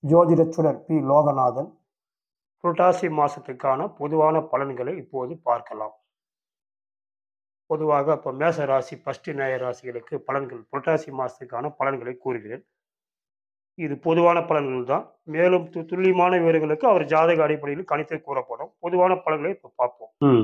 ஜோதிடச்சுடர் B Loganathan புரட்டாசி மாதத்துக்கான பொதுவான பலன்களை இப்போது பார்க்கலாம் பொதுவாக இப்போ மேச ராசி ஃபஸ்ட்டு நேய ராசிகளுக்கு பலன்கள் புரட்டாசி மாதத்துக்கான பலன்களை கூறுகிறேன் இது பொதுவான பலன்கள் தான் மேலும் து- துல்லியமான விவரங்களுக்கு அவர் ஜாதக அடிப்படையில் கணித்து கூறப்படும் பொதுவான பலன்களை இப்போ பார்ப்போம்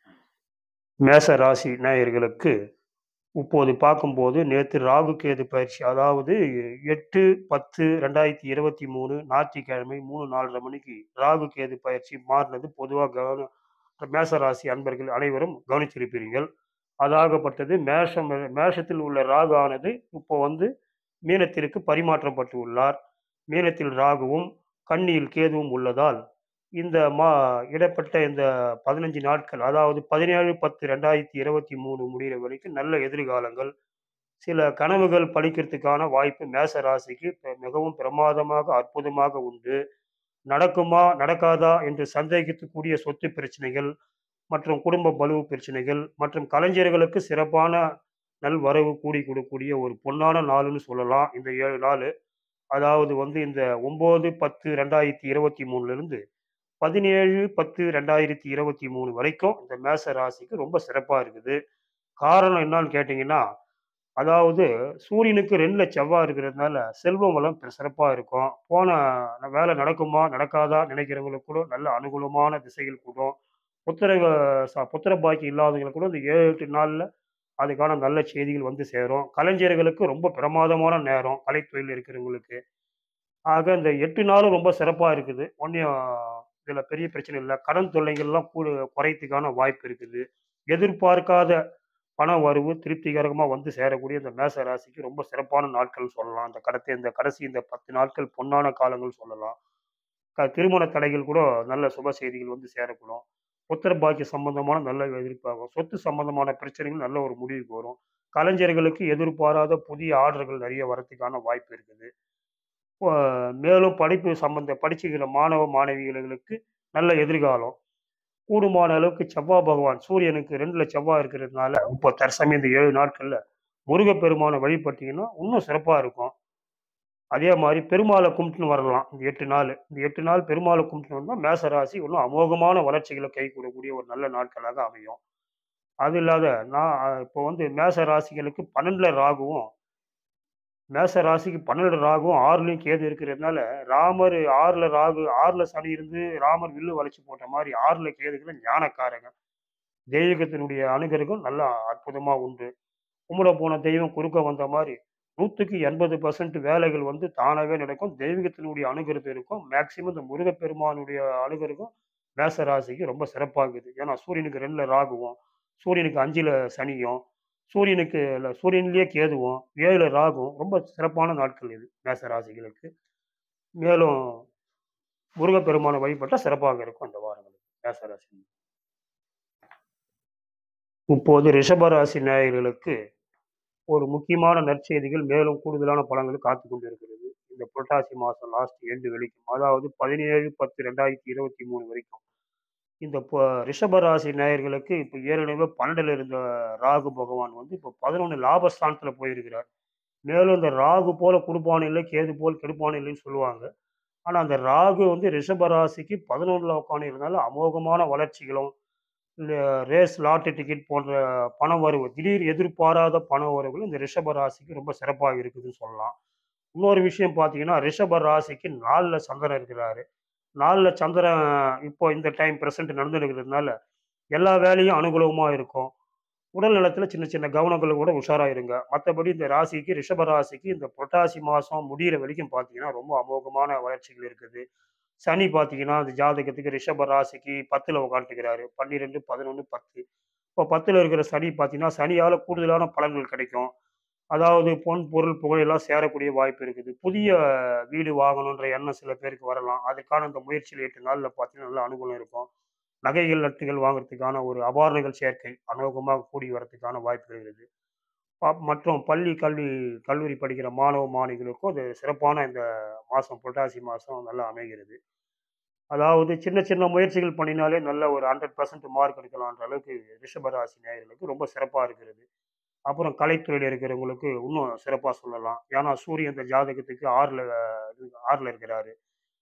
மேச ராசி நேயர்களுக்கு இப்போது பார்க்கும்போது நேற்று ராகு கேது பயிற்சி அதாவது எட்டு பத்து ரெண்டாயிரத்தி இருபத்தி மூணு ஞாயிற்றுக்கிழமை மூணு நாலரை மணிக்கு ராகு கேது பயிற்சி மாறினது பொதுவாக கவன மேச ராசி அன்பர்கள் அனைவரும் கவனித்திருப்பீர்கள் அதாகப்பட்டது மேஷம் மேஷத்தில் உள்ள ராகு ஆனது இப்போ வந்து மீனத்திற்கு பரிமாற்றப்பட்டு உள்ளார் மீனத்தில் ராகுவும் கன்னியில் கேதுவும் உள்ளதால் இந்த மா இடப்பட்ட இந்த பதினஞ்சு நாட்கள் அதாவது பதினேழு பத்து ரெண்டாயிரத்தி இருபத்தி மூணு முடிகிற வரைக்கும் நல்ல எதிர்காலங்கள் சில கனவுகள் பலிக்கிறதுக்கான வாய்ப்பு மேச ராசிக்கு பெ- மிகவும் பிரமாதமாக அற்புதமாக உண்டு நடக்குமா நடக்காதா என்று சந்தேகிக்கக்கூடிய சொத்து பிரச்சனைகள் மற்றும் குடும்ப பலுவு பிரச்சனைகள் மற்றும் கலைஞர்களுக்கு சிறப்பான நல்வரவு கூடி கொடுக்கக்கூடிய ஒரு பொன்னான நாள்னு சொல்லலாம் இந்த ஏழு நாள் அதாவது வந்து இந்த ஒம்பது பத்து ரெண்டாயிரத்தி இருபத்தி மூணுலேருந்து பதினேழு பத்து ரெண்டாயிரத்தி இருபத்தி மூணு வரைக்கும் இந்த மேச ராசிக்கு ரொம்ப சிறப்பாக இருக்குது காரணம் என்னன்னு கேட்டிங்கன்னா அதாவது சூரியனுக்கு ரெண்டுல செவ்வாய் இருக்கிறதுனால செல்வம் வளம் சிறப்பாக இருக்கும் போன வேலை நடக்குமா நடக்காதா நினைக்கிறவங்களுக்கு கூட நல்ல அனுகூலமான திசைகள் கூடும் புத்திர ச- புத்திர பாக்கி இல்லாதவங்களுக்கு கூட இந்த ஏழு எட்டு நாளில் அதுக்கான நல்ல செய்திகள் வந்து சேரும் கலைஞர்களுக்கு ரொம்ப பிரமாதமான நேரம் கலைத்துறையில் இருக்கிறவங்களுக்கு ஆக இந்த எட்டு நாளும் ரொம்ப சிறப்பாக இருக்குது ஒன்றும் இதில் பெரிய பிரச்சனை இல்லை கடன் தொல்லைகள்லாம் கூட குறையத்துக்கான வாய்ப்பு இருக்குது எதிர்பார்க்காத பண வரவு திருப்திகரமாக வந்து சேரக்கூடிய இந்த மேச ராசிக்கு ரொம்ப சிறப்பான நாட்கள் சொல்லலாம் இந்த கடத்தை இந்த கடைசி இந்த பத்து நாட்கள் பொன்னான காலங்கள் சொல்லலாம் க திருமண தடைகள் கூட நல்ல சுப செய்திகள் வந்து சேரக்கூடும் புத்திர பாக்கிய சம்பந்தமான நல்ல எதிர்ப்பாகும் சொத்து சம்பந்தமான பிரச்சனைகள் நல்ல ஒரு முடிவுக்கு வரும் கலைஞர்களுக்கு எதிர்பாராத புதிய ஆர்டர்கள் நிறைய வரத்துக்கான வாய்ப்பு இருக்குது இப்போ மேலும் படிப்பு சம்பந்த படிச்சுக்கிற மாணவ மாணவிகளுக்கு நல்ல எதிர்காலம் கூடுமான அளவுக்கு செவ்வாய் பகவான் சூரியனுக்கு ரெண்டுல செவ்வாய் இருக்கிறதுனால இப்போ தற்சமயம் இந்த ஏழு நாட்கள்ல முருகப்பெருமானை வழிபட்டீங்கன்னா இன்னும் சிறப்பா இருக்கும் அதே மாதிரி பெருமாளை கும்பிட்டுன்னு வரலாம் இந்த எட்டு நாள் இந்த எட்டு நாள் பெருமாளை கும்பிட்டுன்னு வந்தால் மேச ராசி இன்னும் அமோகமான வளர்ச்சிகளை கை கூடக்கூடிய ஒரு நல்ல நாட்களாக அமையும் அது இல்லாத நான் அஹ், இப்போ வந்து மேச ராசிகளுக்கு பன்னெண்டுல ராகுவும் மேச ராசிக்கு பன்னெண்டு ராகும் ஆறுலையும் கேது இருக்கிறதுனால ராமர் ஆறுல ராகு ஆறுல சனி இருந்து ராமர் வில்லு வளைச்சு போட்ட மாதிரி ஆறுல கேதுக்கிற ஞானக்காரங்க தெய்வீகத்தினுடைய அணுகருக்கும் நல்ல அற்புதமா உண்டு கும்பிட போன தெய்வம் குறுக்க வந்த மாதிரி நூற்றுக்கு எண்பது பர்சன்ட் வேலைகள் வந்து தானாகவே நடக்கும் தெய்வீகத்தினுடைய அணுகிறது இருக்கும் மேக்சிமம் இந்த முருகப்பெருமானுடைய அணுகருக்கும் மேச ராசிக்கு ரொம்ப சிறப்பாகுது ஏன்னா சூரியனுக்கு ரெண்டுல ராகுவும் சூரியனுக்கு அஞ்சுல சனியும் சூரியனுக்கு இல்ல, சூரியன்லயே கேதுவும் ஏழுல ராகும் ரொம்ப சிறப்பான நாட்கள் இது மேச ராசிகளுக்கு மேலும் முருகப்பெருமானை வழிபட்டால் சிறப்பாக இருக்கும் அந்த வாரங்களுக்கு மேச ராசி இப்போது ரிஷபராசி நேயர்களுக்கு ஒரு முக்கியமான நற்செய்திகள் மேலும் கூடுதலான பலன்கள் காத்து கொண்டிருக்கிறது இந்த புரட்டாசி மாதம் லாஸ்ட் எண்டு வரைக்கும் அதாவது பதினேழு பத்து ரெண்டாயிரத்தி இருபத்தி மூணு வரைக்கும் இந்த இப்போ ரிஷபராசி நேயர்களுக்கு இப்போ ஏற்கனவே பன்னெண்டுல இருந்த ராகு பகவான் வந்து இப்போ பதினொன்று லாபஸ்தானத்துல போயிருக்கிறார் மேலும் இந்த ராகு போல குடுப்பான இல்லை கேது போல் கெடுப்பான இல்லைன்னு சொல்லுவாங்க ஆனால் அந்த ராகு வந்து ரிஷபராசிக்கு பதினொன்றில் உட்காந்துருந்தாலும் அமோகமான வளர்ச்சிகளும் இந்த ரேஸ் லாட்டரி டிக்கெட் போன்ற பண வரவு திடீர் எதிர்பாராத பண வரவுகள் இந்த ரிஷப ராசிக்கு ரொம்ப சிறப்பாக இருக்குதுன்னு சொல்லலாம் இன்னொரு விஷயம் பார்த்தீங்கன்னா ரிஷப ராசிக்கு நாலில் சந்திரன் இருக்கிறாரு நாலில் சந்திரன் இப்போ இந்த டைம் ப்ரெசென்ட் நடந்து இருக்கிறதுனால எல்லா வேலையும் அனுகூலமாக இருக்கும் உடல் நலத்தில் சின்ன சின்ன கவனங்கள் கூட உஷாராக இருங்க மற்றபடி இந்த ராசிக்கு ரிஷப ராசிக்கு இந்த புரட்டாசி மாதம் முடிகிற வரைக்கும் பார்த்தீங்கன்னா ரொம்ப அமோகமான வளர்ச்சிகள் இருக்குது சனி பார்த்தீங்கன்னா அந்த ஜாதகத்துக்கு ரிஷப ராசிக்கு பத்தில் உட்காந்துக்கிறாரு பன்னிரெண்டு பதினொன்று பத்து இப்போ பத்தில் இருக்கிற சனி பார்த்தீங்கன்னா சனியால் கூடுதலான பலன்கள் கிடைக்கும் அதாவது பொன் பொருள் புகழ் எல்லாம் சேரக்கூடிய வாய்ப்பு இருக்குது புதிய வீடு வாங்கணுன்ற எண்ணம் சில பேருக்கு வரலாம் அதுக்கான இந்த முயற்சியில் எட்டு நாளில் பார்த்தீங்கன்னா நல்ல அனுகூலம் இருக்கும் நகைகள் நட்டுகள் வாங்குறதுக்கான ஒரு அபாரணங்கள் சேர்க்கை அநோகமாக கூடி வரதுக்கான வாய்ப்புகள் இருக்குது ப- மற்றும் பள்ளி கல்வி கல்லூரி படிக்கிற மாணவ மாணவிகளுக்கும் அது சிறப்பான இந்த மாதம் புரட்டாசி மாதம் நல்லா அமைகிறது அதாவது சின்ன சின்ன முயற்சிகள் பண்ணினாலே நல்ல ஒரு ஹண்ட்ரட் பர்சன்ட் மார்க் எடுக்கலான்ற அளவுக்கு ரிஷபராசி நேயர்களுக்கு ரொம்ப சிறப்பாக இருக்கிறது அப்புறம் கலைத்துறையில் இருக்கிறவங்களுக்கு இன்னும் சிறப்பாக சொல்லலாம் ஏன்னா சூரியன் இந்த ஜாதகத்துக்கு ஆறில் ஆறில் இருக்கிறாரு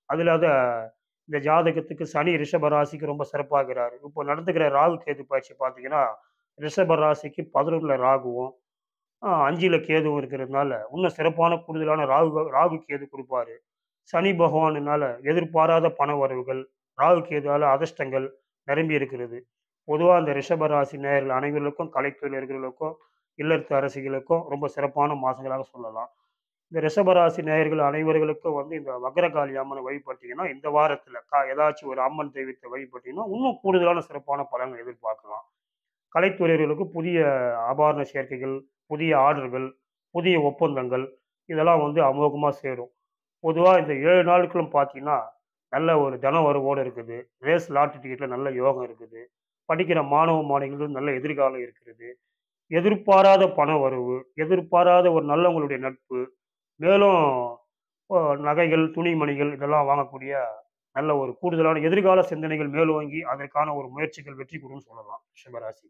அதில் அத இந்த ஜாதகத்துக்கு சனி ரிஷப ராசிக்கு ரொம்ப சிறப்பாகிறாரு இப்போ நடந்துக்கிற ராகு கேது பயிற்சி பார்த்தீங்கன்னா ரிஷப ராசிக்கு பதினொன்றில் ராகுவும் ஆஹ் அஞ்சுல கேதுவும் இருக்கிறதுனால இன்னும் சிறப்பான கூடுதலான ராகு ராகு கேது கொடுப்பாரு சனி பகவானுனால எதிர்பாராத பண வரவுகள் ராகு கேதுவால அதிர்ஷ்டங்கள் நிரம்பி இருக்கிறது பொதுவாக அந்த ரிஷப ராசி நேயர்கள் அனைவர்களுக்கும் கலைத்தொழிலர்களுக்கும் இல்லத்து அரசிகளுக்கும் ரொம்ப சிறப்பான மாதங்களாக சொல்லலாம் இந்த ரிஷபராசி நேயர்கள் அனைவர்களுக்கும் வந்து இந்த வக்ரகாளி அம்மனை வழிபட்டீங்கன்னா இந்த வாரத்தில் கா ஏதாச்சும் ஒரு அம்மன் தெய்வத்தை வழிபட்டீங்கன்னா இன்னும் கூடுதலான சிறப்பான பலன்கள் எதிர்பார்க்கலாம் கலைத்துறையர்களுக்கு புதிய ஆபரண சேர்க்கைகள் புதிய ஆர்டர்கள் புதிய ஒப்பந்தங்கள் இதெல்லாம் வந்து அமோகமாக சேரும் பொதுவாக இந்த ஏழு நாட்களும் பார்த்தீங்கன்னா நல்ல ஒரு தன வரவோடு இருக்குது ரேஸ் லாட்டரி டிக்கெட்டில் நல்ல யோகம் இருக்குது படிக்கிற மாணவ மாணவிகளுக்கு நல்ல எதிர்காலம் இருக்கிறது எதிர்பாராத பண வரவு எதிர்பாராத ஒரு நல்லவங்களுடைய நட்பு மேலும் ஓ, நகைகள் துணிமணிகள் இதெல்லாம் வாங்கக்கூடிய நல்ல ஒரு கூடுதலான எதிர்கால சிந்தனைகள் மேலோங்கி அதற்கான ஒரு முயற்சிகள் வெற்றி கொடுன்னு சொல்லலாம் ரிஷபராசி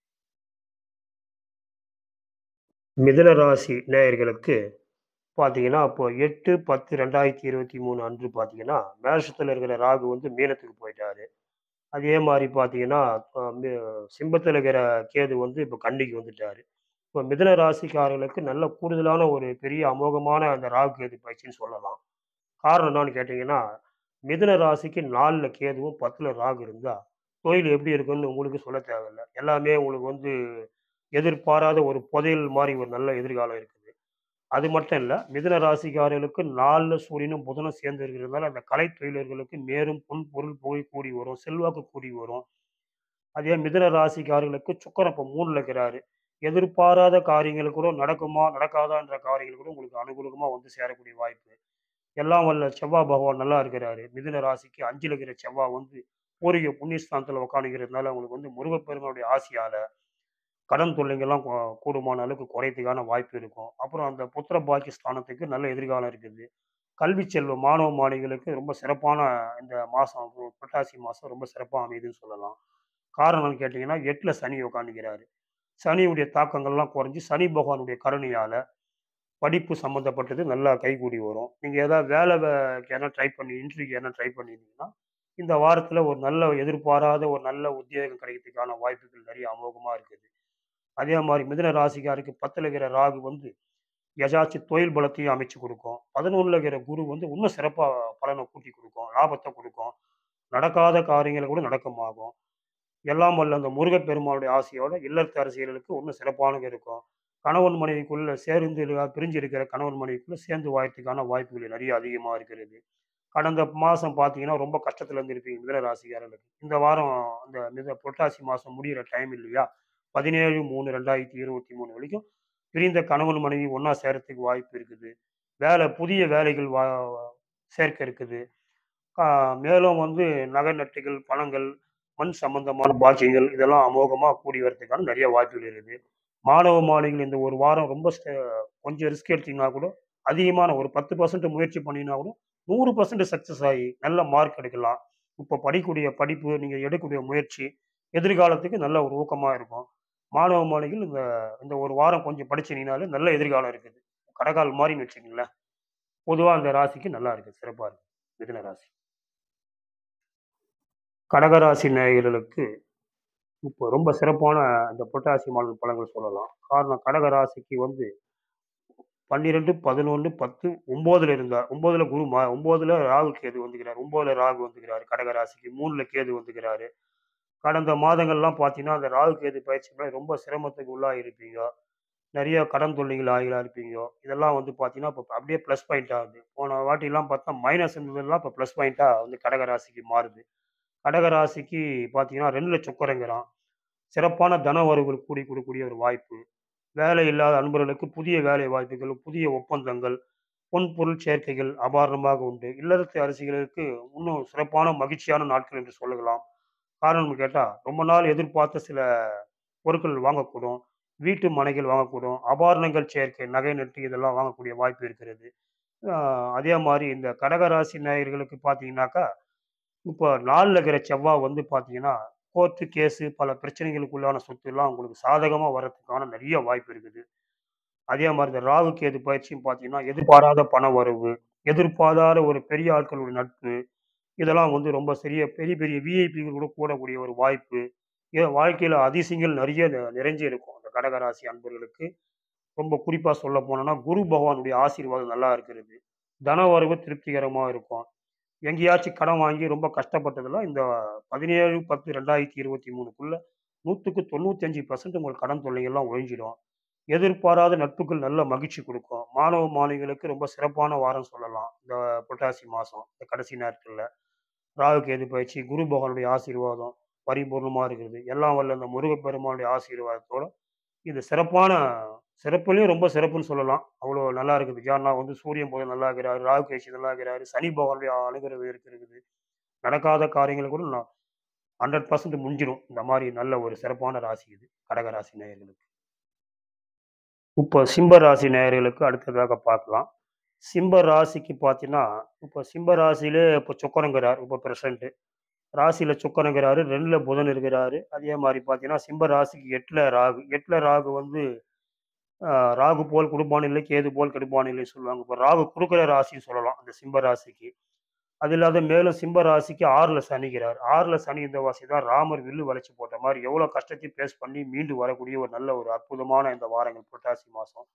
மிதுன ராசி நேயர்களுக்கு பார்த்தீங்கன்னா இப்போ எட்டு பத்து ரெண்டாயிரத்தி இருபத்தி மூணு அன்று பார்த்தீங்கன்னா மேஷத்தில் இருக்கிற ராகு வந்து மீனத்துக்கு போயிட்டாரு அதே மாதிரி பார்த்தீங்கன்னா சிம்பத்தில் இருக்கிற கேது வந்து இப்போ கண்டிக்கு வந்துட்டாரு இப்போ மிதுன ராசிக்காரர்களுக்கு நல்ல கூடுதலான ஒரு பெரிய அமோகமான அந்த ராகு கேது பயிற்சின்னு சொல்லலாம் காரணம் என்னன்னு கேட்டிங்கன்னா மிதுன ராசிக்கு நாலில் கேதுவும் பத்தில் ராகு இருந்தால் தொழில் எப்படி இருக்குன்னு உங்களுக்கு சொல்ல தேவையில்லை எல்லாமே உங்களுக்கு வந்து எதிர்பாராத ஒரு புதையல் மாதிரி ஒரு நல்ல எதிர்காலம் இருக்குது அது மட்டும் இல்லை மிதுன ராசிக்காரர்களுக்கு நாலில் சூரியனும் புதனும் சேர்ந்து இருக்கிறதுனால அந்த கலை தொழிலர்களுக்கு மேலும் பொன் பொருள் புகழ் கூடி வரும் செல்வாக்கு கூடி வரும் அதே மிதுன ராசிக்காரர்களுக்கு சுக்கரன் இப்போ மூணில் இருக்கிறாரு எதிர்பாராத காரியங்கள் கூட நடக்குமா நடக்காதான்ற காரியங்கள் கூட உங்களுக்கு அனுகூலமாக வந்து சேரக்கூடிய வாய்ப்பு எல்லாம் வல்ல செவ்வாய் பகவான் நல்லா இருக்கிறாரு மிதுன ராசிக்கு அஞ்சில் இருக்கிற செவ்வாய் வந்து பூர்வீக புண்ணியஸ்தானத்தில் உட்காந்துக்கிறதுனால உங்களுக்கு வந்து முருகப்பெருமானுடைய ஆசையால் கடன் தொல்லைங்கள்லாம் கூ- கூடுமான அளவுக்கு குறையத்துக்கான வாய்ப்பு இருக்கும் அப்புறம் அந்த புத்திர பாக்கிய ஸ்தானத்துக்கு நல்ல எதிர்காலம் இருக்குது கல்வி செல்வ மாணவ மாணவிகளுக்கு ரொம்ப சிறப்பான இந்த மாதம் புரட்டாசி மாதம் ரொம்ப சிறப்பாக அமையுதுன்னு சொல்லலாம் காரணம்னு கேட்டிங்கன்னா எட்டில் சனி உட்காந்துக்கிறாரு சனியுடைய தாக்கங்கள்லாம் குறைஞ்சி சனி பகவானுடைய கருணையால் படிப்பு சம்மந்தப்பட்டது நல்லா கைகூடி வரும் நீங்கள் ஏதாவது வேலை எதனா ட்ரை பண்ணி இன்டர்வியூக்கு எதனா ட்ரை பண்ணியிருந்தீங்கன்னா இந்த வாரத்தில் ஒரு நல்ல எதிர்பாராத ஒரு நல்ல உத்தியோகம் கிடைக்கிறதுக்கான வாய்ப்புகள் நிறைய அமோகமாக இருக்குது அதே மாதிரி மிதுன ராசிக்காருக்கு பத்தில் இருக்கிற ராகு வந்து எதாச்சும் தொழில் பலத்தையும் அமைச்சு கொடுக்கும் பதினொன்றில் இருக்கிற குரு வந்து இன்னும் சிறப்பாக பலனை கூட்டி கொடுக்கும் லாபத்தை கொடுக்கும் நடக்காத காரியங்கள் கூட நடக்கமாகும் எல்லாம் வல்ல அந்த முருகப்பெருமானுடைய ஆசையோட இல்லத்து அரசியலுக்கு இன்னும் சிறப்பானது இருக்கும் கணவன் மனைவிக்குள்ள சேர்ந்து இருக்க- பிரிஞ்சு இருக்கிற கணவன் மனைவிக்குள்ள சேர்ந்து வாயத்துக்கான வாய்ப்புகள் நிறைய அதிகமாக இருக்கிறது கடந்த மாதம் பார்த்தீங்கன்னா ரொம்ப கஷ்டத்தில் இருந்து இருப்பீங்க மிதன ராசிக்காரர்களுக்கு இந்த வாரம் அந்த மித புரட்டாசி மாதம் முடிகிற டைம் இல்லையா பதினேழு மூணு ரெண்டாயிரத்தி இருபத்தி மூணு வரைக்கும் பிரிந்த கணவன் மனைவி ஒன்றா சேரத்துக்கு வாய்ப்பு இருக்குது வேலை புதிய வேலைகள் வா சேர்க்க இருக்குது ஆஹ் மேலும் வந்து நகை நட்டுகள் பணங்கள் மண் சம்பந்தமான பாக்கியங்கள் இதெல்லாம் அமோகமாக கூடி வரதுக்கான நிறைய வாய்ப்புகள் இருக்குது மாணவ மாணவிகள் இந்த ஒரு வாரம் ரொம்ப ஸ்ட- கொஞ்சம் ரிஸ்க் எடுத்தீங்கன்னா கூட அதிகமான ஒரு பத்து பர்சன்ட் முயற்சி பண்ணினா கூட நூறு பர்சன்ட் சக்ஸஸ் ஆகி நல்ல மார்க் எடுக்கலாம் இப்போ படிக்கக்கூடிய படிப்பு நீங்கள் எடுக்கக்கூடிய முயற்சி எதிர்காலத்துக்கு நல்ல ஒரு ஊக்கமாக இருக்கும் மாணவ மாணவிகள் இந்த இந்த ஒரு வாரம் கொஞ்சம் படிச்சீங்கனாலே நல்ல எதிர்காலம் இருக்குது கடகால் மாதிரின்னு வச்சுங்களேன் பொதுவாக அந்த ராசிக்கு நல்லா இருக்குது சிறப்பாக இருக்குது மிதுன ராசி கடகராசி நேயர்களுக்கு இப்போ ரொம்ப சிறப்பான இந்த புரட்டாசி மாதம் பலன்கள் சொல்லலாம் காரணம் கடகராசிக்கு வந்து பன்னிரெண்டு பதினொன்று பத்து ஒம்போதுல இருந்தார் ஒம்போதுல குரு மா ஒம்போதுல ராகு கேது வந்துக்கிறார் ஒம்போதுல ராகு வந்துக்கிறாரு கடகராசிக்கு மூணுல கேது வந்துக்கிறாரு கடந்த மாதங்கள்லாம் பார்த்தீங்கன்னா அந்த ராகு கேது பயிற்சி ரொம்ப சிரமத்துக்கு உள்ளாக இருப்பீங்க நிறைய கடன் தொல்லைகள் ஆகிலாம் இருப்பீங்க இதெல்லாம் வந்து பார்த்தீங்கன்னா இப்போ அப்படியே ப்ளஸ் பாயிண்ட் ஆகுது போன வாட்டிலாம் பார்த்தா மைனஸ் இருந்ததெல்லாம் இப்போ ப்ளஸ் பாயிண்ட்டாக வந்து கடகராசிக்கு மாறுது கடகராசிக்கு பார்த்தீங்கன்னா ரெண்டுல சுக்கரங்கிறான் சிறப்பான தன வரவுகள் கூடி கொடுக்கக்கூடிய ஒரு வாய்ப்பு வேலை இல்லாத அன்பர்களுக்கு புதிய வேலை வாய்ப்புகள் புதிய ஒப்பந்தங்கள் பொன் பொருள் சேர்க்கைகள் அபாரணமாக உண்டு இல்லறத்து அரசிகளுக்கு இன்னும் சிறப்பான மகிழ்ச்சியான நாட்கள் என்று சொல்லலாம் காரணம் கேட்டால் ரொம்ப நாள் எதிர்பார்த்த சில பொருட்கள் வாங்கக்கூடும் வீட்டு மனைகள் வாங்கக்கூடும் ஆபரணங்கள் சேர்க்கை நகை நட்டு இதெல்லாம் வாங்கக்கூடிய வாய்ப்பு இருக்கிறது ஆஹ் அதே மாதிரி இந்த கடகராசி நேயர்களுக்கு பார்த்தீங்கன்னாக்கா இப்போ நாளில் இருக்கிற செவ்வாய் வந்து பார்த்தீங்கன்னா கோர்ட்டு கேஸு பல பிரச்சனைகளுக்குள்ளான சொத்து எல்லாம் உங்களுக்கு சாதகமாக வர்றதுக்கான நிறைய வாய்ப்பு இருக்குது அதே மாதிரி இந்த ராகு கேது பயிற்சியும் பார்த்தீங்கன்னா எதிர்பாராத பண வரவு எதிர்பாராத ஒரு பெரிய ஆட்களுடைய நட்பு இதெல்லாம் வந்து ரொம்ப பெரிய பெரிய பெரிய விஐபிகள் கூட கூடக்கூடிய ஒரு வாய்ப்பு ஏன் வாழ்க்கையில் அதிசயங்கள் நிறைய நி- நிறைஞ்சு இருக்கும் அந்த கடகராசி அன்பர்களுக்கு ரொம்ப குறிப்பாக சொல்ல போனோம்னா குரு பகவானுடைய ஆசீர்வாதம் நல்லா இருக்கிறது தன வரவு திருப்திகரமாக இருக்கும் எங்கேயாச்சும் கடன் வாங்கி ரொம்ப கஷ்டப்பட்டதெல்லாம் இந்த பதினேழு பத்து ரெண்டாயிரத்தி இருபத்தி மூணுக்குள்ள நூற்றுக்கு தொண்ணூத்தஞ்சு பர்சன்ட் உங்களுக்கு கடன் தொல்லைகள்லாம் ஒழிஞ்சிடும் எதிர்பாராத நட்புகள் நல்ல மகிழ்ச்சி கொடுக்கும் மாணவ மாணவிகளுக்கு ரொம்ப சிறப்பான வாரம் சொல்லலாம் இந்த புரட்டாசி மாதம் இந்த கடைசி நேரத்தில் ராகு கேது பயிற்சி குரு பகவானுடைய ஆசீர்வாதம் பரிபூர்ணமாக இருக்கிறது எல்லாம் வல்ல இந்த முருகப்பெருமானுடைய ஆசீர்வாதத்தோட இது சிறப்பான சிறப்புலையும் ரொம்ப சிறப்புன்னு சொல்லலாம் அவ்வளோ நல்லா இருக்குது ஏன்னா வந்து சூரியன் போது நல்லா இருக்கிறாரு ராகு கேசி நல்லா இருக்கிறாரு சனி பகவானுடைய அனுகிரகம் இருக்கிறது நடக்காத காரியங்கள் கூட ஹண்ட்ரட் பர்சன்ட் முடிஞ்சிடும் இந்த மாதிரி நல்ல ஒரு சிறப்பான ராசி இது கடக ராசி நேயர்களுக்கு இப்போ சிம்ப ராசி நேயர்களுக்கு அடுத்ததாக பார்க்கலாம் சிம்ப ராசிக்கு பார்த்தீங்கன்னா இப்போ சிம்ப ராசியிலே இப்போ சுக்கரங்கிறார் இப்போ பிரசன்ட்டு ராசியில் சுக்கரங்கிறாரு ரெண்டில் புதன் இருக்கிறாரு அதே மாதிரி பார்த்தீங்கன்னா சிம்ப ராசிக்கு எட்டில் ராகு எட்டில் ராகு வந்து ஆஹ், ராகு போல் கொடுப்பான் இல்லை கேது போல் கெடுப்பான் இல்லை சொல்லுவாங்க இப்போ ராகு கொடுக்குற ராசின்னு சொல்லலாம் அந்த சிம்ப ராசிக்கு அது இல்லாத மேலும் சிம்ப ராசிக்கு ஆறில் சனிக்கிறார் ஆறில் சனி இந்த வாசி தான் ராமர் வில்லு வளைச்சு போட்ட மாதிரி எவ்வளோ கஷ்டத்தையும் பேஸ் பண்ணி மீண்டு வரக்கூடிய ஒரு நல்ல ஒரு அற்புதமான இந்த வாரங்கள் புரட்டாசி மாதம்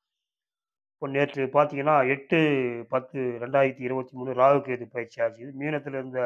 இப்போ நேற்று பார்த்தீங்கன்னா எட்டு பத்து ரெண்டாயிரத்தி இருபத்தி மூணு ராகு கேது பயிற்சி ஆச்சு இது மீனத்தில் இருந்த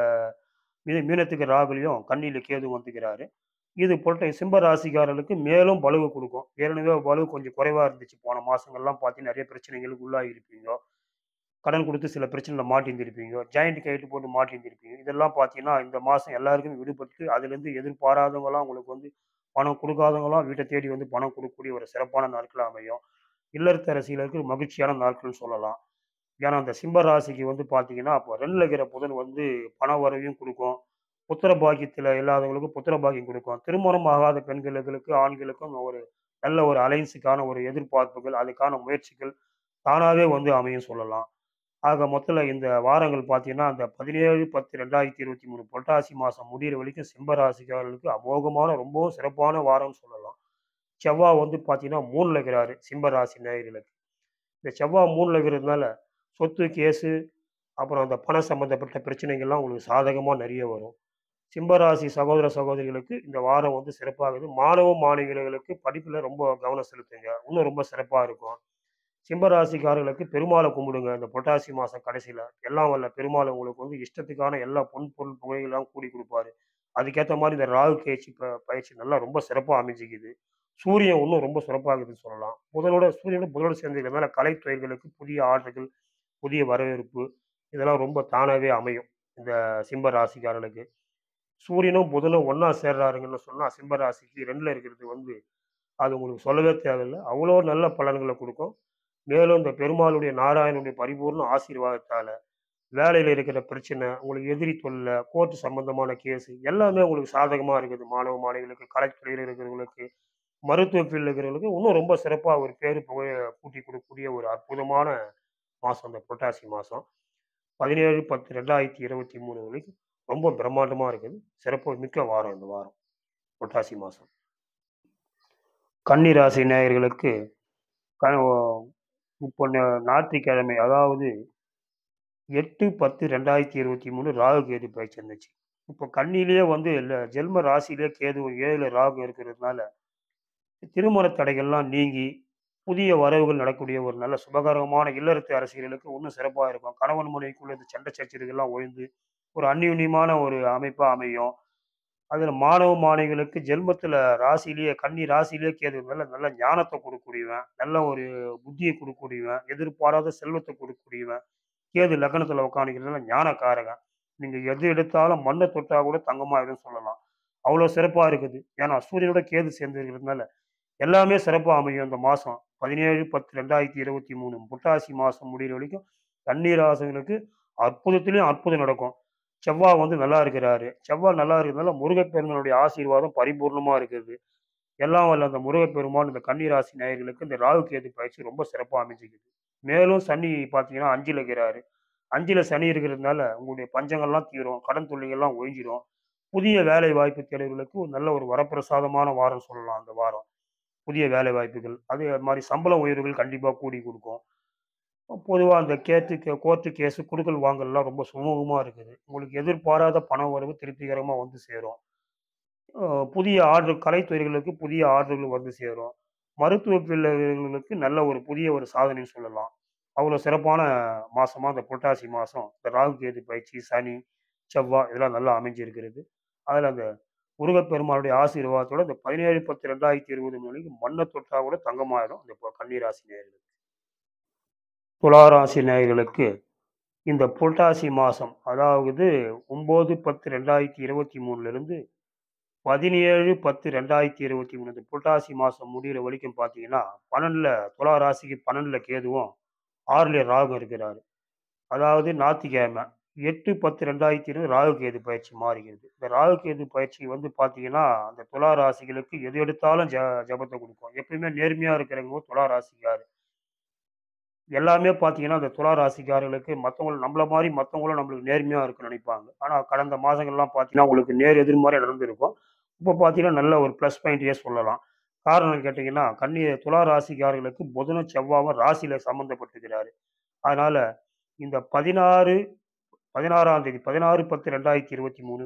மீ மீனத்துக்கு ராகுலையும் கண்ணியில் கேது வந்துக்கிறாரு இது பொருட்ட சிம்ப ராசிக்காரர்களுக்கு மேலும் பலுவை கொடுக்கும் ஏற்கனவே பலுவு கொஞ்சம் குறைவாக இருந்துச்சு போன மாதங்கள்லாம் பார்த்து நிறைய பிரச்சனைகளுக்கு உள்ளாகி இருப்பீங்க கடன் கொடுத்து சில பிரச்சனையில் மாட்டியிருந்திருப்பீங்க ஜாயிண்ட் கைட்டு போட்டு மாட்டியிருந்திருப்பீங்க இதெல்லாம் பார்த்தீங்கன்னா இந்த மாதம் எல்லாருக்குமே விடுபட்டு அதுலேருந்து எதிர்பாராதவங்களாம் உங்களுக்கு வந்து பணம் கொடுக்காதவங்களாம் வீட்டை தேடி வந்து பணம் கொடுக்கக்கூடிய ஒரு சிறப்பான நாட்கள் அமையும் இல்லத்தரசிகளுக்கு மகிழ்ச்சியான நாட்கள்னு சொல்லலாம் ஏன்னா அந்த சிம்ப ராசிக்கு வந்து பார்த்தீங்கன்னா அப்போ ரெண்டில் இருக்கிற புதன் வந்து பண வரவையும் கொடுக்கும் புத்திர பாக்கியத்தில் இல்லாதவங்களுக்கு புத்திர பாக்கியம் கொடுக்கும் திருமணம் ஆகாத பெண்களுக்கு ஆண்களுக்கும் ஒரு நல்ல ஒரு அலைன்ஸுக்கான ஒரு எதிர்பார்ப்புகள் அதுக்கான முயற்சிகள் தானாகவே வந்து அமையும் சொல்லலாம் ஆக மொத்தத்தில் இந்த வாரங்கள் பார்த்தீங்கன்னா அந்த பதினேழு பத்து ரெண்டாயிரத்தி இருபத்தி மூணு புரட்டாசி மாதம் முடிகிற வரைக்கும் சிம்ப ராசிக்காரர்களுக்கு அமோகமான ரொம்பவும் சிறப்பான வாரம்னு சொல்லலாம் செவ்வாய் வந்து பார்த்தீங்கன்னா மூணில் இருக்கிறாரு சிம்ப ராசி நேயர்களுக்கு இந்த செவ்வாய் மூணில் இருக்கிறதுனால சொத்து கேஸு அப்புறம் அந்த பண சம்மந்தப்பட்ட பிரச்சனைகள்லாம் உங்களுக்கு சாதகமாக நிறைய வரும் சிம்பராசி சகோதர சகோதரிகளுக்கு இந்த வாரம் வந்து சிறப்பாகுது மாணவ மாணவிகளுக்கு படிப்பில் ரொம்ப கவனம் செலுத்துங்க இன்னும் ரொம்ப சிறப்பாக இருக்கும் சிம்பராசிக்காரர்களுக்கு பெருமாளை கும்பிடுங்க இந்த புரட்டாசி மாதம் கடைசியில் எல்லாம் வல்ல பெருமாள் உங்களுக்கு வந்து இஷ்டத்துக்கான எல்லா பொன் பொருள் புகையெல்லாம் கூடி கொடுப்பாரு அதுக்கேற்ற மாதிரி இந்த ராகு கேச்சி ப பயிற்சி நல்லா ரொம்ப சிறப்பாக அமைஞ்சிக்குது சூரியன் இன்னும் ரொம்ப சிறப்பாகுதுன்னு சொல்லலாம் புதனோட சூரியனோட புதனோட சேர்ந்துக்கிறதுனால கலைத்துறைகளுக்கு புதிய ஆர்டர்கள் புதிய வரவேற்பு இதெல்லாம் ரொம்ப தானாகவே அமையும் இந்த சிம்ப ராசிக்காரர்களுக்கு சூரியனும் புதனும் ஒன்றா சேர்றாருங்கன்னு சொன்னால் சிம்ப ராசிக்கு ரெண்டில் இருக்கிறது வந்து அது உங்களுக்கு சொல்லவே தேவையில்லை அவ்வளோ நல்ல பலன்களை கொடுக்கும் மேலும் இந்த பெருமாளுடைய நாராயணனுடைய பரிபூர்ண ஆசீர்வாதத்தால் வேலையில் இருக்கிற பிரச்சனை உங்களுக்கு எதிரி தொல்லை கோர்ட்டு சம்பந்தமான கேஸு எல்லாமே உங்களுக்கு சாதகமாக இருக்குது மாணவ மாணவிகளுக்கு கலைத்துறையில் இருக்கிறவங்களுக்கு மருத்துவ ஃபீல்டில் இருக்கிறவங்களுக்கு இன்னும் ரொம்ப சிறப்பாக ஒரு பேரு புகழ கூட்டி கொடுக்கக்கூடிய ஒரு அற்புதமான மாதம் இந்த புரட்டாசி மாதம் பதினேழு பத்து ரெண்டாயிரத்தி இருபத்தி மூணு வரைக்கும் ரொம்ப பிரம்மாண்டமாக இருக்குது சிறப்பு மிக்க வாரம் இந்த வாரம் புரட்டாசி மாதம் கன்னிராசி நேயர்களுக்கு க இப்போ நா- ஞாயிற்றுக்கிழமை அதாவது எட்டு பத்து ரெண்டாயிரத்தி இருபத்தி மூணு ராகு கேது பயிற்சி இருந்துச்சு இப்போ கண்ணிலேயே வந்து இல்லை ஜென்ம ராசியிலே கேது ஒரு ஏழு ராகு இருக்கிறதுனால திருமண தடைகள்லாம் நீங்கி புதிய வரவுகள் நடக்கக்கூடிய ஒரு நல்ல சுபகரமான இல்லறத்து அரசியலுக்கு இன்னும் சிறப்பாக இருக்கும் கணவன் மனைவிக்குள்ள இந்த சண்டை சச்சரவுகள்லாம் ஒழிந்து ஒரு அந்யுன்யமான ஒரு அமைப்பாக அமையும் அதில் மாணவ மாணவிகளுக்கு ஜென்மத்தில் ராசியிலேயே கன்னி ராசியிலேயே கேதுனால நல்ல ஞானத்தை கொடுக்கக்கூடியவன் நல்ல ஒரு புத்தியை கொடுக்கக்கூடியவன் எதிர்பாராத செல்வத்தை கொடுக்கக்கூடியவன் கேது லக்னத்தில் உட்காந்துக்கிறதுனால ஞானக்காரகன் நீங்கள் எது எடுத்தாலும் மண்ணை தொட்டா கூட தங்கமாயிடும் சொல்லலாம் அவ்வளோ சிறப்பாக இருக்குது ஏன்னா சூரியனோட கேது சேர்ந்து இருக்கிறதுனால எல்லாமே சிறப்பாக அமையும் இந்த மாதம் பதினேழு பத்து ரெண்டாயிரத்தி இருபத்தி மூணு புட்டாசி மாதம் முடிகிற வரைக்கும் கண்ணீராசங்களுக்கு அற்புதத்திலையும் அற்புதம் நடக்கும் செவ்வாய் வந்து நல்லா இருக்கிறாரு செவ்வாய் நல்லா இருக்கிறதுனால முருகப்பெருமானுடைய ஆசீர்வாதம் பரிபூர்ணமாக இருக்குது எல்லாம் வல்ல அந்த முருகப்பெருமான் இந்த கன்னிராசி நேயர்களுக்கு இந்த ராகு கேது பயிற்சி ரொம்ப சிறப்பாக அமைஞ்சிக்குது மேலும் சனி பார்த்தீங்கன்னா அஞ்சில் இருக்கிறாரு அஞ்சில் சனி இருக்கிறதுனால உங்களுடைய பஞ்சங்கள்லாம் தீரும் கடன் தொல்லைகள்லாம் ஒழிஞ்சிரும் புதிய வேலை வாய்ப்பு தேடுவர்களுக்கு ஒரு நல்ல ஒரு வரப்பிரசாதமான வாரம் சொல்லலாம் அந்த வாரம் புதிய வேலை வாய்ப்புகள் அதே மாதிரி சம்பள உயர்வுகள் கண்டிப்பாக கூடி கொடுக்கும் பொதுவா அந்த கேத்து கே கோர்ட்டு கேஸு குடுக்கல் வாங்கல்லாம் ரொம்ப சுமூகமா இருக்குது. உங்களுக்கு எதிர்பாராத பண வரவு திருப்திகரமா வந்து சேரும். அ புதிய ஆர்டர் கலைத்துறைகளுக்கு புதிய ஆர்டர்கள் வந்து சேரும். மருத்துவ பிரிவுகளுக்கு நல்ல ஒரு புதிய ஒரு சாதனைன்னு சொல்லலாம். அவ்வளோ சிறப்பான மாசமா இந்த புரட்டாசி மாசம், இந்த ராகு கேது பயிற்சி, சனி, செவ்வாய் இதெல்லாம் நல்லா அமைஞ்சிருக்கிறது. அதுல அந்த முருகப்பெருமானுடைய ஆசீர்வாதத்தோட இந்த 17/10/2020 மணிக்கு மண்ண தொட்டா கூட தங்கமாயிடும். இந்த ப கன்னி ராசி நேயர்களுக்கு. துலா ராசி நேயர்களுக்கு இந்த புரட்டாசி மாசம், அதாவது 9/10/2023லிருந்து 17/10/2023 இந்த புரட்டாசி மாசம் முடியிற வரைக்கும் பார்த்தீங்கன்னா, 12ல துலா ராசிக்கு 12ல கேதுவும், 6ல ராகும் இருக்கிறாரு. அதாவது ஞாயித்துக்கிழமை 8/10/2020 ராகு கேது பயிற்சி மாறுகிறது. இந்த ராகு கேது பயிற்சி வந்து பார்த்தீங்கன்னா, அந்த துலா ராசிகளுக்கு எது எடுத்தாலும் ஜ ஜெபத்த குடுக்கும். எப்பயுமே நேர்மையா இருக்கிறவங்க துலா ராசிக்காரு. எல்லாமே பார்த்தீங்கன்னா, அந்த துலா ராசிக்காரர்களுக்கு மத்தவங்கள நம்மள மாரி மத்தவங்களும் நம்மளுக்கு நேர்மையா இருக்கணும்னு நெனைப்பாங்க. ஆனா கடந்த மாதங்கள்லாம் பார்த்தீங்கன்னா, உங்களுக்கு நேர் எதிர்மறையா நடந்திருக்கும். இப்ப பார்த்தீங்கன்னா, நல்ல ஒரு ப்ளஸ் பாயிண்ட்டயே சொல்லலாம். காரணம் கேட்டீங்கன்னா, கன்னி துலா ராசிக்காரர்களுக்கு புதனும், செவ்வாயும் ராசியில சம்மந்தப்பட்டிருக்கிறாரு. அதனால இந்த 16 16ஆம் தேதி 16/10/2023,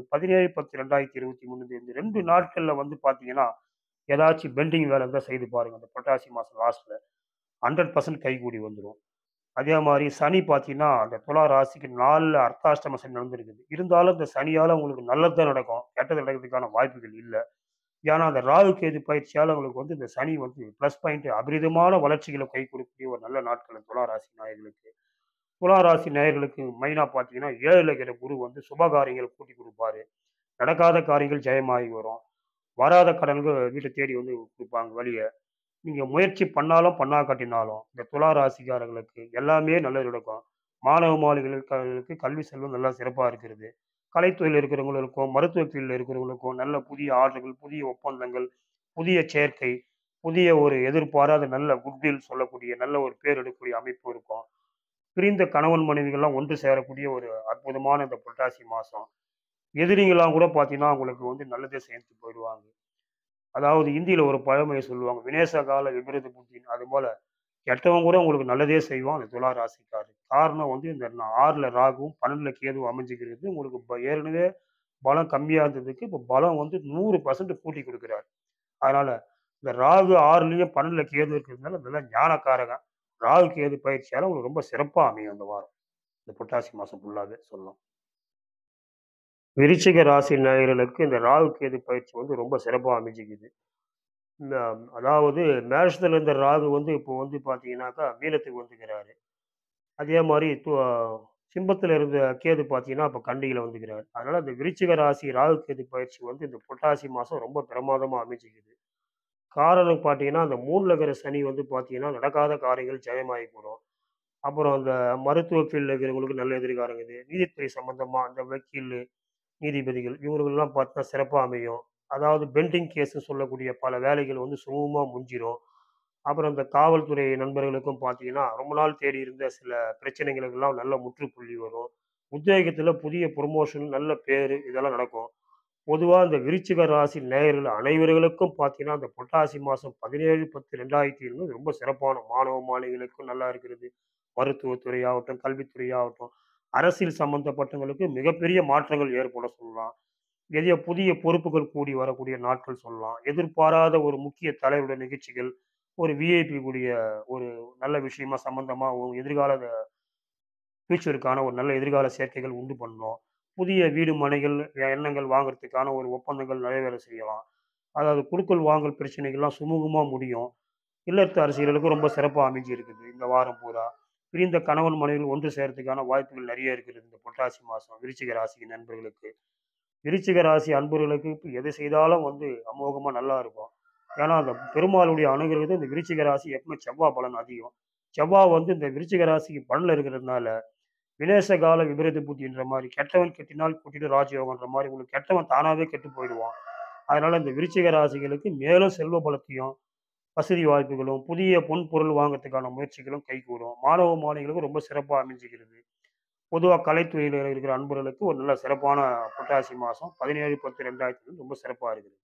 17/10/2023 இந்த 2 நாட்கள்ல வந்து பார்த்தீங்கன்னா, ஏதாச்சும் பெண்டிங் வேலை இருந்தா செய்து பாருங்க. இந்த புரட்டாசி மாசம் லாஸ்ட்ல. 100% கைகூடி வந்துரும். அதே மாரி சனி பார்த்தீங்கன்னா, அந்த துலா ராசிக்கு 4ல அர்த்தாஷ்டம சனி நடந்திருக்குது. இருந்தாலும் இந்த சனியால உங்களுக்கு நல்லது தான் நடக்கும். கெட்டது நடக்கிறதுக்கான வாய்ப்புகள் இல்ல. ஏன்னா, அந்த ராகு கேது பயிற்சியால உங்களுக்கு வந்து இந்த சனி வந்து ப்ளஸ் பாயிண்ட் அபரிதமான வளர்ச்சிகள கை கொடுக்கக்கூடிய ஒரு நல்ல நாட்கள் துலா ராசி நேயர்களுக்கு. துலா ராசி நேயர்களுக்கு மெயினா பார்த்தீங்கன்னா, 7ல இருக்கிற குரு வந்து சுப காரியங்கள கூட்டி குடுப்பாரு. நடக்காத காரியங்கள் ஜெயமாகி வரும். வராத கடன்கள் வீட்ட தேடி வந்து குடுப்பாங்க வழிய. நீங்க முயற்சி பண்ணாலும், பண்ணாக்காட்டினாலும், இந்த துலா ராசிக்காரர்களுக்கு எல்லாமே நல்லது நடக்கும். மாணவ மாணவிகளுக்கு கல்வி செல்வம் நல்லா சிறப்பா இருக்கிறது. கலைத்துறையில இருக்கிறவங்களுக்கும், மருத்துவ ஃபீல்ட்ல இருக்கிறவங்களுக்கும் நல்ல புதிய ஆர்டர்கள், புதிய ஒப்பந்தங்கள், புதிய சேர்க்கை, புதிய ஒரு எதிர்பாராத நல்ல குட்வில் சொல்லக்கூடிய நல்ல ஒரு பேர் எடுக்கக்கூடிய அமைப்பு இருக்கும். பிரிந்த கணவன் மனைவிகள்லாம் ஒன்று சேரக்கூடிய ஒரு அற்புதமான இந்த புரட்டாசி மாசம். எதிரிங்கலாம் கூட பார்த்தீங்கன்னா, உங்களுக்கு வந்து நல்லதே செஞ்சுட்டு போயிடுவாங்க. அதாவது ஹிந்தியில ஒரு பழமொழி சொல்லுவாங்க. "வினேச கால விபரீத புத்தின்னு" அதுபோல கெட்டவன் கூட உங்களுக்கு நல்லதே செய்வான் அந்த துலா ராசிக்காரர். காரணம் வந்து இந்த 6ல ராகுவும், 12ல கேதுவும் அமைஞ்சுக்கிறது. உங்களுக்கு ப ஏற்கனவே பலம் கம்மியா இருந்ததுக்கு, இப்ப பலம் வந்து 100% கூட்டி குடுக்குறாரு. அதனால இந்த ராகு 6லயும் 12ல கேது இருக்கிறதுனால நல்ல ஞானக்காரகன். ராகு கேது பயிற்சியால உங்களுக்கு ரொம்ப சிறப்பா அமையும் இந்த வாரம். இந்த புரட்டாசி மாசம் ஃபுல்லாவே சொல்லலாம். விருச்சிக ராசி நேயர்களுக்கு இந்த ராகு கேது பயிற்சி வந்து ரொம்ப சிறப்பா அமைஞ்சுக்குது. இந்த அதாவது மேஷத்துல இருந்த ராகு வந்து இப்போ வந்து பார்த்தீங்கன்னாக்கா, மீனத்துக்கு வந்துக்கிறாரு. அதே மாரி து சிம்மத்துல இருந்த கேது பார்த்தீங்கன்னா, இப்ப கன்னியில வந்துக்கிறாரு. அதனால இந்த விருச்சிக ராசி ராகு கேது பயிற்சி வந்து இந்த புரட்டாசி மாசம் ரொம்ப பிரமாதமா அமைஞ்சுக்குது. காரணம் பார்த்தீங்கன்னா, அந்த 3ல இருக்கிற சனி வந்து பார்த்தீங்கன்னா, நடக்காத காரியங்கள் ஜெயமாகி போடும். அப்புறம் அந்த மருத்துவ ஃபீல்ட்ல இருக்கிறவங்களுக்கு நல்ல எதிர்காலம் இருக்குது. நீதித்துறை சம்மந்தமா அந்த வக்கீலு, நீதிபதிகள் இவங்களுக்கெல்லாம் பார்த்தா சிறப்பா அமையும். அதாவது பெண்டிங் கேஸ்ன்னு சொல்லக்கூடிய பல வேலைகள் வந்து சுமூகமா முடிஞ்சிரும். அப்புறம் இந்த காவல்துறை நண்பர்களுக்கும் பார்த்தீங்கன்னா, ரொம்ப நாள் தேடி இருந்த சில பிரச்சனைகளுக்கெல்லாம் நல்ல முற்றுப்புள்ளி வரும். உத்தியோகத்துல புதிய புரமோஷன், நல்ல பேரு இதெல்லாம் நடக்கும். பொதுவா இந்த விருச்சிக ராசி நேயர்கள் அனைவர்களுக்கும் பார்த்தீங்கன்னா, இந்த புரட்டாசி மாசம் 17/10/2020 ரொம்ப சிறப்பான மாணவ மாணவிகளுக்கும் நல்லா இருக்கிறது. மருத்துவத்துறை ஆகட்டும், கல்வித்துறை ஆகட்டும், அரசியல் சம்மந்தப்பட்டவங்களுக்கு மிகப்பெரிய மாற்றங்கள் ஏற்பட சொல்லலாம். எளிய புதிய பொறுப்புகள் கூடி வரக்கூடிய நாட்கள் சொல்லலாம். எதிர்பாராத ஒரு முக்கிய தலைவருடைய நிகழ்ச்சிகள், ஒரு விஐபி கூடிய ஒரு நல்ல விஷயமா சம்மந்தமா ஒரு எதிர்கால ஃபியூச்சருக்கான ஒரு நல்ல எதிர்கால சேர்க்கைகள் உண்டு பண்ணும். புதிய வீடு, மனைகள், எண்ணங்கள் வாங்குறதுக்கான ஒரு ஒப்பந்தங்கள் நிறைவேற செய்யலாம். அதாவது குடுக்கல், வாங்கல் பிரச்சனைகள்லாம் சுமூகமா முடியும். இல்லத்து அரசியலுக்கு ரொம்ப சிறப்பா அமைஞ்சு இருக்குது இந்த வாரம் பூரா. பிரிந்த கணவன், மனைவிகள் ஒன்று சேர்றதுக்கான வாய்ப்புகள் நெறைய இருக்கிறது இந்த புரட்டாசி மாசம் விருச்சிக ராசி நண்பர்களுக்கு. விருச்சிக ராசி அன்பர்களுக்கு இப்ப எது செய்தாலும் வந்து அமோகமா நல்லா இருக்கும். ஏன்னா, அந்த பெருமாளுடைய அனுகிரகத்த இந்த விருச்சிக ராசி எப்பவுமே செவ்வா பலன் அதிகம். செவ்வாய் வந்து இந்த விருச்சிக ராசிக்கு 12ல இருக்கிறதுனால, வினேச கால விபரீத புத்தின்ற மாரி கெட்டவன் கெட்டினால் கூட்டிட்டு ராஜயோகம்ன்ற மாரி உங்களுக்கு கெட்டவன் தானாவே கெட்டு போயிடுவான். அதனால இந்த விருச்சிக ராசிகளுக்கு மேலும் செல்வ பலத்தையும், வசதி வாய்ப்புகளும், புதிய பொன் பொருள் வாங்குறதுக்கான முயற்சிகளும் கைகூடும். மாணவ மாணவிகளுக்கு ரொம்ப சிறப்பா அமைஞ்சுக்கிறது. பொதுவா கலைத்துறையில இருக்கிற அன்பர்களுக்கு ஒரு நல்ல சிறப்பான புரட்டாசி மாசம் 17/10/2020 ரொம்ப சிறப்பா இருக்குது.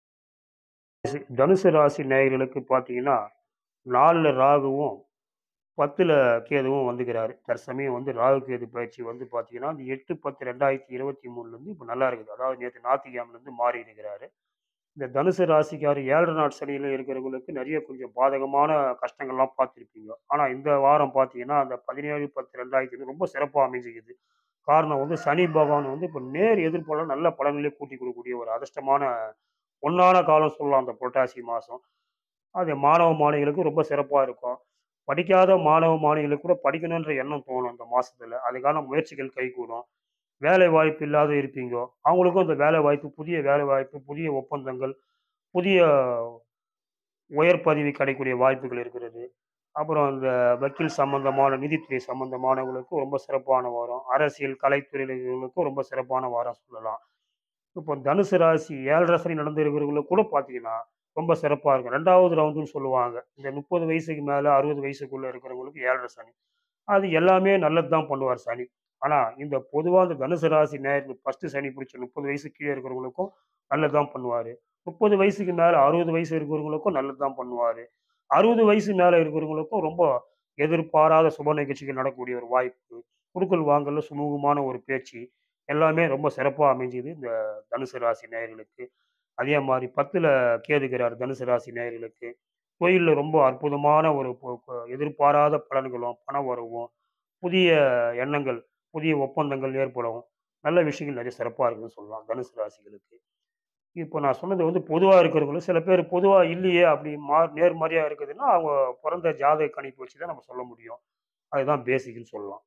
தனுசு ராசி நேயர்களுக்கு பார்த்தீங்கன்னா, 4ல ராகுவும், 10ல கேதுவும் வந்துக்கிறாரு. தற்சமயம் வந்து ராகு கேது பயிற்சி வந்து பார்த்தீங்கன்னா, அந்த 8/10/2023லேருந்து இப்ப நல்லா இருக்குது. அதாவது நேத்து ஞாயித்துக்கிழமைலேருந்து மாறி இருக்கிறாரு. இந்த தனுசு ராசிக்காரு 7 நாட் சனியில இருக்கிறவங்களுக்கு நெறைய கொஞ்சம் பாதகமான கஷ்டங்கள்லாம் பார்த்துருப்பீங்க. ஆனா இந்த வாரம் பார்த்தீங்கன்னா, அந்த 17/10/2020 ரொம்ப சிறப்பா அமைஞ்சுக்குது. காரணம் வந்து சனி பகவான் வந்து இப்ப நேர் எதிர்பால நல்ல பலன்களே கூட்டிக் குடுக்கக்கூடிய ஒரு அதிர்ஷ்டமான பொன்னான காலம் சொல்லலாம் அந்த புரட்டாசி மாசம். அது மாணவ, மாணவிகளுக்கு ரொம்ப சிறப்பா இருக்கும். படிக்காத மாணவ, மாணவிகளுக்கு கூட படிக்கணுன்ற எண்ணம் தோணும் இந்த மாசத்துல. அதுக்கான முயற்சிகள் கைகூடும். வேலை வாய்ப்பு இல்லாத இருப்பீங்க. அவங்களுக்கும் அந்த வேலை வாய்ப்பு, புதிய வேலை வாய்ப்பு, புதிய ஒப்பந்தங்கள், புதிய உயர் பதவி கிடைக்கக்கூடிய வாய்ப்புகள் இருக்கிறது. அப்புறம் இந்த வக்கீல் சம்பந்தமான, நிதித்துறை சம்பந்தமானவங்களுக்கு ரொம்ப சிறப்பான வாரம். அரசியல், கலைத்துறையினர்களுக்கும் ரொம்ப சிறப்பான வாரம் சொல்லலாம். இப்போ தனுசு ராசி 7 சனி நடந்திருக்கிறவங்களுக்கு கூட பார்த்தீங்கன்னா, ரொம்ப சிறப்பா இருக்கும். 2வது ரவுண்டுன்னு சொல்லுவாங்க. இந்த 30 வயசுக்கு மேல 60 வயசுக்குள்ள இருக்கிறவங்களுக்கு 7 சனி. அது எல்லாமே நல்லது தான் பண்ணுவார் சனி. ஆனா, இந்த பொதுவா இந்த தனுசு ராசி நேயர்கள் ஃபர்ஸ்ட்டு சனி பிடிச்ச 30 வயசுக்கு கீழ இருக்கிறவங்களுக்கும் நல்லது தான் பண்ணுவாரு. 30 வயசுக்கு மேல 60 வயசு இருக்கிறவங்களுக்கும் நல்லது தான் பண்ணுவாரு. 60 வயசு மேல இருக்கிறவங்களுக்கும் ரொம்ப எதிர்பாராத சுப நிகழ்ச்சிகள் நடக்கக்கூடிய ஒரு வாய்ப்பு. குடுக்கல் வாங்கல்ல சுமூகமான ஒரு பேச்சு. எல்லாமே ரொம்ப சிறப்பா அமைஞ்சுது இந்த தனுசு ராசி நேயர்களுக்கு. அதே மாரி 10ல கேது இருக்கிறார் தனுசு ராசி நேயர்களுக்கு. தொழில்ல ரொம்ப அற்புதமான ஒரு பொ பொ எதிர்பாராத பலன்களும், பண வரவும், புதிய எண்ணங்கள், புதிய ஒப்பந்தங்கள் ஏற்படும். நல்ல விஷயங்கள் நெறைய சிறப்பா இருக்குன்னு சொல்லலாம் தனுசு ராசிகளுக்கு. இப்போ நான் சொன்னது வந்து பொதுவா இருக்கிறவங்களுக்கு சில பேர் பொதுவா இல்லையே அப்படி மா நேர்மறையா இருக்குதுன்னா, அவங்க பொறந்த ஜாதக கணிப்பு வச்சு தான் நம்ம சொல்ல முடியும். அதுதான் பேசிக்ன்னு சொல்லலாம்.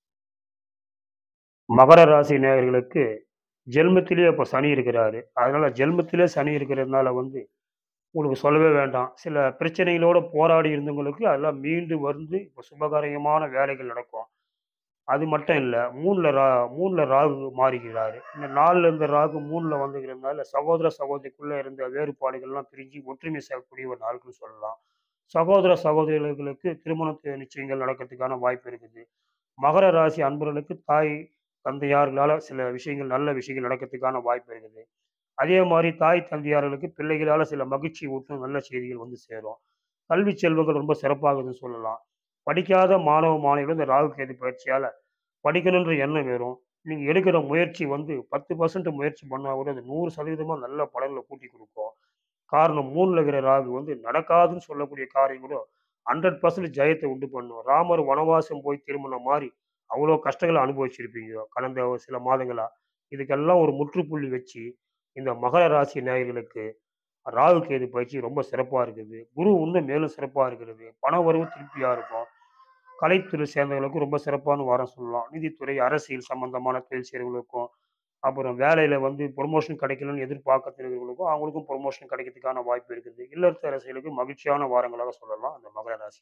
மகர ராசி நேயர்களுக்கு ஜென்மத்திலேயே இப்ப சனி இருக்கிறாரு. அதனால ஜென்மத்திலே சனி இருக்கிறதுனால வந்து, உங்களுக்கு சொல்லவே வேண்டாம். சில பிரச்சனைகளோட போராடி இருந்தவங்களுக்கு அதெல்லாம் மீண்டு வந்து இப்ப சுபகாரியமான வேலைகள் நடக்கும். அது மட்டும் இல்ல. 3ல ரா 3ல ராகு மாறுகிறாரு. இந்த 4ல இருந்த ராகு 3ல வந்துக்கிறதுனால சகோதர, சகோதரிக்குள்ள இருந்த வேறுபாடுகள்லாம் பிரிஞ்சு ஒற்றுமை சேர்க்கக்கூடிய ஒரு நாள்ன்னு சொல்லலாம். சகோதர, சகோதரிகளுக்கு திருமண நிச்சயங்கள் நடக்கிறதுக்கான வாய்ப்பு இருக்குது. மகர ராசி அன்பர்களுக்கு தாய், தந்தையார்களால சில விஷயங்கள் நல்ல விஷயங்கள் நடக்கிறதுக்கான வாய்ப்பு இருக்குது. அதே மாரி தாய், தந்தையார்களுக்கு பிள்ளைகளால சில மகிழ்ச்சி ஊட்டும் நல்ல செய்திகள் வந்து சேரும். கல்வி செல்வங்கள் ரொம்ப சிறப்பாகுதுன்னு சொல்லலாம். படிக்காத மாணவ, மாணவிகள் இந்த ராகு கேது பயிற்சியால படிக்கணுன்ற எண்ணம் வரும். நீங்க எடுக்கிற முயற்சி வந்து 10% முயற்சி பண்ணா கூட அது 100% நல்ல பலன்கள கூட்டிக் குடுக்கும். காரணம் 3ல இருக்கிற ராகு வந்து நடக்காதுன்னு சொல்லக்கூடிய காரியம் கூட 100% ஜெயத்த உண்டு பண்ணும். ராமர் வனவாசம் போய் திரும்புன மாரி அவ்வளோ கஷ்டங்கள அனுபவிச்சிருப்பீங்க கடந்த ஒரு சில மாதங்களா. இதுக்கெல்லாம் ஒரு முற்றுப்புள்ளி வச்சு, இந்த மகர ராசி நேயர்களுக்கு ராகு கேது பயிற்சி ரொம்ப சிறப்பா இருக்குது. குரு இன்னும் மேலும் சிறப்பா இருக்கிறது. பண வரவு திருப்தியா இருக்கும். கலைத்துறை சேர்ந்தவர்களுக்கு ரொம்ப சிறப்பான வாரம் சொல்லலாம். நிதித்துறை, அரசியல் சம்பந்தமான தொழில் செய்றவங்களுக்கும், அப்புறம் வேலையில வந்து புரமோஷன் கிடைக்கலன்னு எதிர்பார்த்துட்டு இருக்கிறவங்களுக்கும், அவங்களுக்கும் புரமோஷன் கிடைக்கிறதுக்கான வாய்ப்பு இருக்குது. இல்லத்தரசிகளுக்கு மகிழ்ச்சியான வாரங்களாக சொல்லலாம் அந்த மகர ராசி.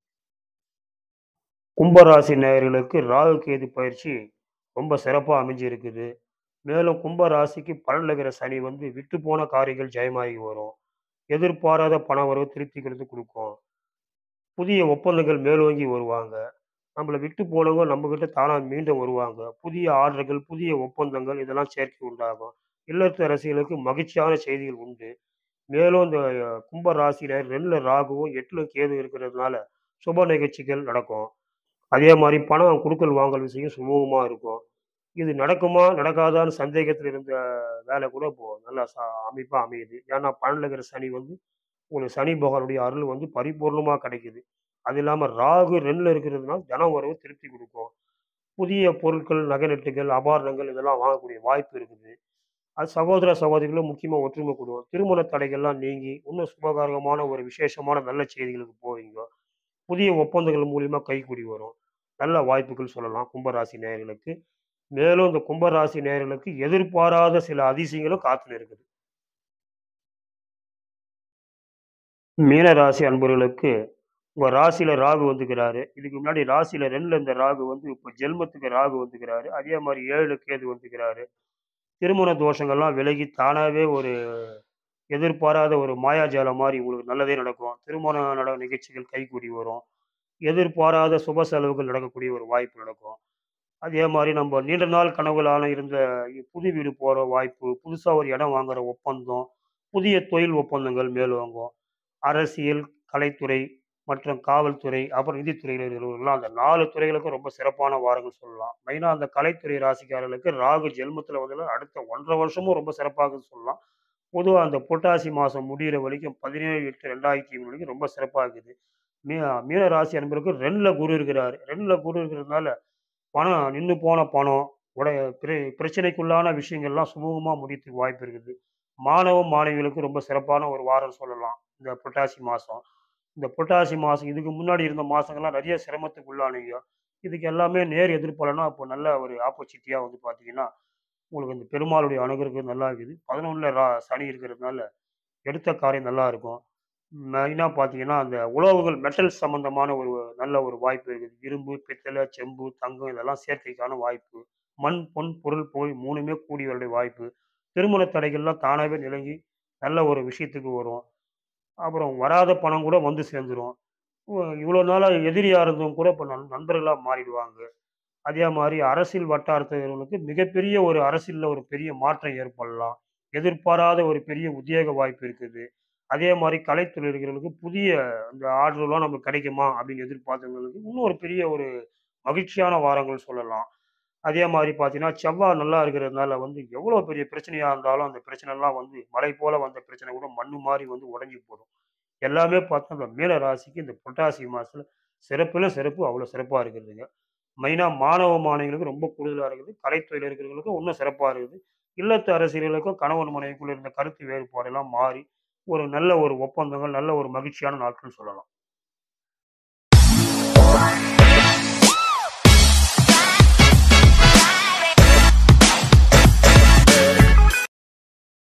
கும்பராசி நேயர்களுக்கு ராகு கேது பயிற்சி ரொம்ப சிறப்பா அமைஞ்சு இருக்குது. மேலும் கும்ப ராசிக்கு 12ல இருக்கிற சனி வந்து விட்டு போன காரியங்கள் ஜெயமாகி வரும். எதிர்பாராத பண வரவு திருப்திகளுக்கு குடுக்கும். புதிய ஒப்பந்தங்கள் மேலோங்கி வருவாங்க. நம்மள விட்டு போனவங்க நம்மகிட்ட தானா மீண்டும் வருவாங்க. புதிய ஆர்டர்கள், புதிய ஒப்பந்தங்கள் இதெல்லாம் சேர்க்கை உண்டாகும். இல்லத்தரசிகளுக்கு மகிழ்ச்சியான செய்திகள் உண்டு. மேலும் இந்த கும்ப ராசியினர் 2ல ராகுவும், 8ல கேது இருக்கிறதுனால சுப நிகழ்ச்சிகள் நடக்கும். அதே மாரி பணம் குடுக்கல் வாங்கல் விஷயம் சுமூகமா இருக்கும். இது நடக்குமா? நடக்காதான்னு சந்தேகத்துல இருந்த வேலை கூட இப்போ நல்லா ச அமைப்பா அமையுது. ஏன்னா 12ல இருக்கிற சனி வந்து உங்களுக்கு சனி பகவானுடைய அருள் வந்து பரிபூர்ணமா கிடைக்குது. அது இல்லாம ராகு 2ல இருக்கிறதுனால தன வரவு திருப்தி குடுக்கும். புதிய பொருட்கள், நகை நட்டுகள், ஆபரணங்கள் இதெல்லாம் வாங்கக்கூடிய வாய்ப்பு இருக்குது. அது சகோதர, சகோதரிகளும் முக்கியமா ஒற்றுமை கூடும். திருமண தடைகள்லாம் நீங்கி, இன்னும் சுபகாரியமான ஒரு விசேஷமான நல்ல செய்திகளுக்கு போவீங்க. புதிய ஒப்பந்தங்கள் மூலியமா கைக்கூடி வரும். நல்ல வாய்ப்புகள் சொல்லலாம் கும்பராசி நேயர்களுக்கு. மேலும் இந்த கும்பராசி நேயர்களுக்கு எதிர்பாராத சில அதிசயங்களும் காத்துன்னு இருக்குது. மீன ராசி அன்பர்களுக்கு உங்க ராசியில ராகு வந்துக்கிறாரு. இதுக்கு முன்னாடி ராசியில 2ல இருந்த ராகு வந்து இப்ப ஜென்மத்துக்கு ராகு வந்துக்கிறாரு. அதே மாரி 7ல கேது வந்துக்கிறாரு. திருமண தோஷங்கள்லாம் விலகி தானாவே ஒரு எதிர்பாராத ஒரு மாயாஜாலம் மாரி உங்களுக்கு நல்லதே நடக்கும். திருமண நட நிகழ்ச்சிகள் கைகூடி வரும். எதிர்பாராத சுப செலவுகள் நடக்கக்கூடிய ஒரு வாய்ப்பு நடக்கும். அதே மாரி நம்ம நீண்ட நாள் கனவுகளான இருந்த புது வீடு போற வாய்ப்பு, புதுசா ஒரு இடம் வாங்குற ஒப்பந்தம், புதிய தொழில் ஒப்பந்தங்கள் மேலோங்கும். அரசியல், கலைத்துறை, மற்றும் காவல்துறை, அப்புறம் நிதித்துறையில இருக்கிறவங்கலாம் அந்த 4 துறைகளுக்கும் ரொம்ப சிறப்பான வாரங்கள் சொல்லலாம். மெயினா அந்த கலைத்துறை ராசிக்காரர்களுக்கு ராகு ஜென்மத்தில வந்ததுல அடுத்த 1 1/2 வருஷமும் ரொம்ப சிறப்பா இருக்குன்னு சொல்லலாம். பொதுவா அந்த புரட்டாசி மாசம் முடியிற வரைக்கும் 17/8/2020 வரைக்கும் ரொம்ப சிறப்பா இருக்குது. மீ மீன ராசி அன்பருக்கு 2ல குரு இருக்கிறாரு. 2ல குரு இருக்கிறதுனால, பணம் நின்னு போன பணம், உடைய பிர பிரச்சனைக்குள்ளான விஷயங்கள்லாம் சுமூகமா முடியறதுக்கு வாய்ப்பு இருக்குது. மாணவ, மாணவிகளுக்கு ரொம்ப சிறப்பான ஒரு வாரம்னு சொல்லலாம். இந்த புரட்டாசி மாசம். இந்த புரட்டாசி மாசம் இதுக்கு முன்னாடி இருந்த மாசங்கள்லாம் நெறைய சிரமத்துக்கு உள்ளானீங்க. இதுக்கு எல்லாமே நேர் எதிர்பலனா இப்போ நல்ல ஒரு ஆப்பர்ச்சுனிட்டியா வந்து பார்த்தீங்கன்னா, உங்களுக்கு இந்த பெருமாளுடைய அனுகிரகம் நல்லா இருக்குது. 11ல ரா சனி இருக்கிறதுனால, எடுத்த காரியம் நல்லா இருக்கும். மெயினா பார்த்தீங்கன்னா, அந்த உலோகங்கள் மெட்டல்ஸ் சம்மந்தமான ஒரு நல்ல ஒரு வாய்ப்பு இருக்குது. இரும்பு, பித்தள, செம்பு, தங்கம் இதெல்லாம் சேர்க்கைக்கான வாய்ப்பு. மண், பொன், பொருள், புகழ் 3மே கூடி வரக்கூடிய வாய்ப்பு. திருமண தடைகள்லாம் தானாவே விலகி, நல்ல ஒரு விஷயத்துக்கு வரும். அப்புறம் வராத பணம் கூட வந்து சேர்ந்துரும். ஒ இவ்வளோ நாளா எதிரியா இருந்தவங்க கூட இப்ப நண் நண்பர்களா மாறிடுவாங்க. அதே மாரி அரசியல் வட்டாரத்தினர்களுக்கு மிகப்பெரிய ஒரு அரசியல்ல ஒரு பெரிய மாற்றம் ஏற்படலாம். எதிர்பாராத ஒரு பெரிய உத்வேக வாய்ப்பு இருக்குது. அதே மாரி கலைத்துறையில இருக்கிறவங்களுக்கு புதிய அந்த ஆர்டர்லாம் நமக்கு கிடைக்குமா? அப்படின்னு எதிர்பார்த்தவங்களுக்கு இன்னும் ஒரு பெரிய ஒரு மகிழ்ச்சியான வாரங்கள் சொல்லலாம். அதே மாரி பார்த்தீங்கன்னா, செவ்வாய் நல்லா இருக்கிறதுனால வந்து எவ்வளோ பெரிய பிரச்சனையா இருந்தாலும், அந்த பிரச்சனைலாம் வந்து மலை போல வந்த பிரச்சனை கூட மண்ணு மாரி வந்து உடைஞ்சு போடும். எல்லாமே பார்த்தா இந்த மீன ராசிக்கு இந்த புரட்டாசி மாசத்துல சிறப்புல சிறப்பு அவ்வளோ சிறப்பா இருக்குதுங்க. மெயினா மாணவ, மாணவிகளுக்கு ரொம்ப கூடுதலா இருக்குது. கலைத்துறையில இருக்கிறவங்களுக்கும் இன்னும் சிறப்பா இருக்குது. இல்லத்து அரசியல்களுக்கும் கணவன் மனைவிக்குள்ள இருந்த கருத்து வேறுபாடெல்லாம் மாறி, ஒரு நல்ல ஒரு ஒப்பந்தங்கள், நல்ல ஒரு மகிழ்ச்சியான நாட்கள்னு சொல்லலாம்.